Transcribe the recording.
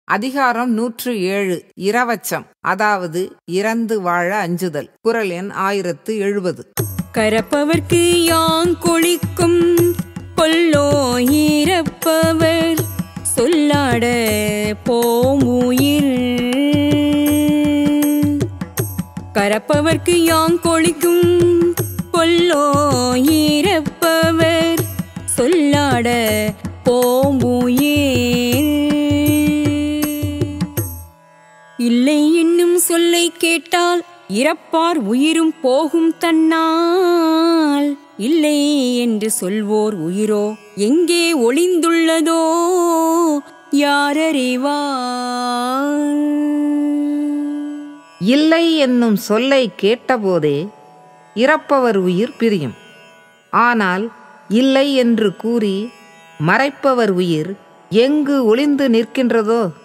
அதிகாரம் நூற்று ஏழு இரவச்சம் அதாவது இறந்து வாழ அஞ்சுதல் குரல் எண் ஆயிரத்து எழுபது கரப்பவர்க்கு யாங் கொளிக்கும் கொல்லோ ஈரப்பவர் சொல்லாட போம் உயிர் கரப்பவர்க்கு யாங் கொளிக்கும் கொல்லோ ஈரப்பவர் சொல்லாட போம் உயிர் இல்லை என்னும் சொல்லை கேட்டால் இறப்பார் உயிரும் போகும் தன்னால் இல்லை என்று சொல்வோர் உயிரோ எங்கே ஒளிந்துள்ளதோ யாரறிவார் இல்லை என்னும் சொல்லை கேட்டபோதே இறப்பவர் உயிர் பிரியும் ஆனால் இல்லை என்று கூறி மறைப்பவர் உயிர் எங்கு ஒளிந்து நிற்கின்றதோ